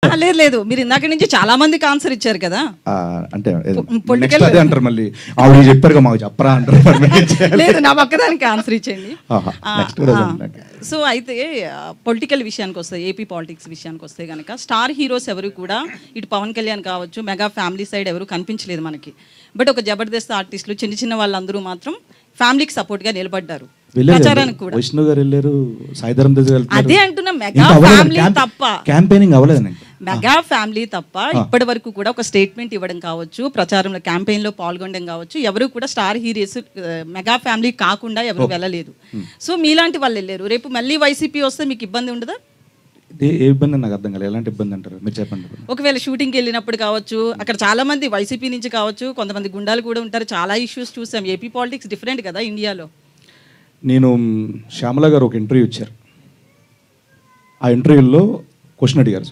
ఆ, లేదు లేదు మీరు ఇందాక నుంచి చాలా మందికి ఆన్సర్ ఇచ్చారు కదా ఆ, అంటే political- నెక్స్ట్ అదే అంటారు మళ్ళీ ఆవిడ చెప్పారు మాకు చెప్పరా అంటారు మరి మేము ఏం చేయాలి? లేదు నా పక్కదానికి ఆన్సర్ ఇచ్చేయండి ఆహా, next కూడా అదే నాకు. సో అయితే పొలిటికల్ విషయానికి వస్తే ఏపీ పాలిటిక్స్ విషయానికి వస్తే కనుక స్టార్ హీరోస్ ఎవరు కూడా ఇటు పవన్ కళ్యాణ్ కావచ్చు మెగా ఫ్యామిలీ సైడ్ ఎవరు కనిపించలేదు మనకి బట్ ఒక జబర్దస్త్ ఆర్టిస్టులు చిన్న చిన్న వాళ్ళందరూ మాత్రం ఫ్యామిలీకి సపోర్ట్గా నిలబడ్డారు వెళ్ళారు ప్రచారానికి కూడా వైష్ణవ్ గారు వెళ్ళారు సాయిధరం దగ్గర వెళ్తున్నారు అదే అంటున్నా మెగా ఇంకా అవ్వలేదు. ఫ్యామిలీ క్యాంప్- తప్ప క్యాంపెయినింగ్ అవ్వలేదండి మెగా ఫ్యామిలీ తప్ప ఇప్పటి వరకు కూడా ఒక స్టేట్మెంట్ ఇవ్వడం కావచ్చు ప్రచారంలో క్యాంపెయిన్ లో పాల్గొనడం కావచ్చు ఎవరు కూడా స్టార్ హీరోస్ మెగా ఫ్యామిలీ కాకుండా ఎవరు వెళ్ళలేదు సో మీలాంటి వాళ్ళు వెళ్ళారు రేపు మళ్ళీ వైసీపీ వస్తే మీకు ఇబ్బంది ఉండదా ఏ ఏ ఇబ్బంది నాకు అర్థం కాలేదు ఎలాంటి ఇబ్బంది అంటారు మీరు చెప్పండి ఒకవేళ షూటింగ్కి వెళ్ళినప్పుడు కావచ్చు అక్కడ చాలా మంది వైసీపీ నుంచి కావచ్చు కొంతమంది గుండాలు కూడా ఉంటారు చాలా ఇష్యూస్ చూసాం ఏపీ పాలిటిక్స్ డిఫరెంట్ కదా ఇండియాలో నేను మ్, శ్యామల గారు ఒక ఇంటర్వ్యూ ఇచ్చారు ఆ ఇంటర్వ్యూలో క్వశ్చన్ అడిగారు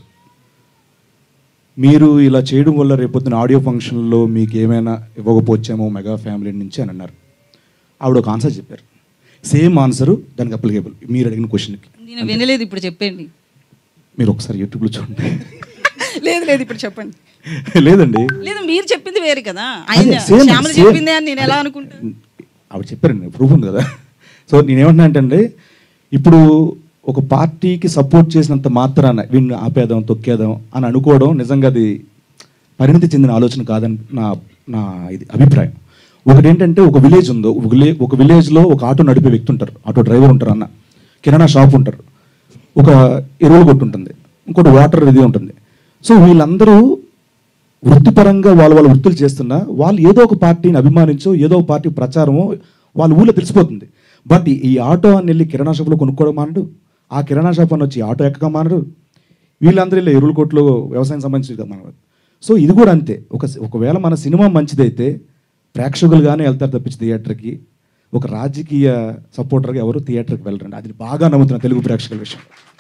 మీరు ఇలా చేయడం వల్ల రేపొద్దున ఆడియో ఫంక్షన్లో మీకు ఏమైనా ఇవ్వకపోవచ్చేమో మెగా ఫ్యామిలీ నుంచి అని అన్నారు ఆవిడ ఒక ఆన్సర్ చెప్పారు సేమ్ ఆన్సర్ దానికి అప్లికేబుల్ మీరు అడిగిన క్వశ్చన్కి నేను వినలేదు ఇప్పుడు చెప్పండి మీరు ఒకసారి యూట్యూబ్లో చూడండి లేదు లేదు ఇప్పుడు చెప్పండి లేదండి లేదు మీరు చెప్పింది వేరు కదా ఆయన అదే, same, శ్యామల same. చెప్పిందే అని నేను ఎలా అనుకుంటాను ఆవిడ చెప్పారండి ప్రూఫ్ ఉంది కదా సో నేనేమంటున్నా అంటే ఇప్పుడు ఒక పార్టీకి సపోర్ట్ చేసినంత మాత్రాన వీడిని ఆపేదాం తొక్కేదాం అని అనుకోవడం నిజంగా అది పరిణితి చెందిన ఆలోచన కాదని నా నా ఇది అభిప్రాయం ఒకటి ఏంటంటే ఒక విలేజ్ ఉందో ఒక విలే ఒక విలేజ్లో ఒక ఆటో నడిపే వ్యక్తి ఉంటారు ఆటో డ్రైవర్ ఉంటారు అన్న కిరాణా షాప్ ఉంటారు ఒక ఎరువులు కొట్టు ఉంటుంది ఇంకోటి వాటర్ ఇది ఉంటుంది సో వీళ్ళందరూ వృత్తిపరంగా వాళ్ళు వాళ్ళ వృత్తులు చేస్తున్నా వాళ్ళు ఏదో ఒక పార్టీని అభిమానించో ఏదో ఒక పార్టీ ప్రచారమో వాళ్ళ ఊళ్ళో తెలిసిపోతుంది బట్ ఈ ఆటో అని వెళ్ళి కిరాణా షాప్లో కొనుక్కోవడం మానడు ఆ కిరాణా షాప్ అని వచ్చి ఆటో ఎక్కక మానడు వీళ్ళందరూ వెళ్ళి ఎరువుల కొట్లో వ్యవసాయం సంబంధించి మన సో ఇది కూడా అంతే ఒక ఒకవేళ మన సినిమా మంచిదైతే ప్రేక్షకులుగానే వెళ్తారు తప్పించి థియేటర్కి ఒక రాజకీయ సపోర్టర్గా ఎవరు థియేటర్కి వెళ్ళరండి అది బాగా నమ్ముతున్నా తెలుగు ప్రేక్షకుల విషయం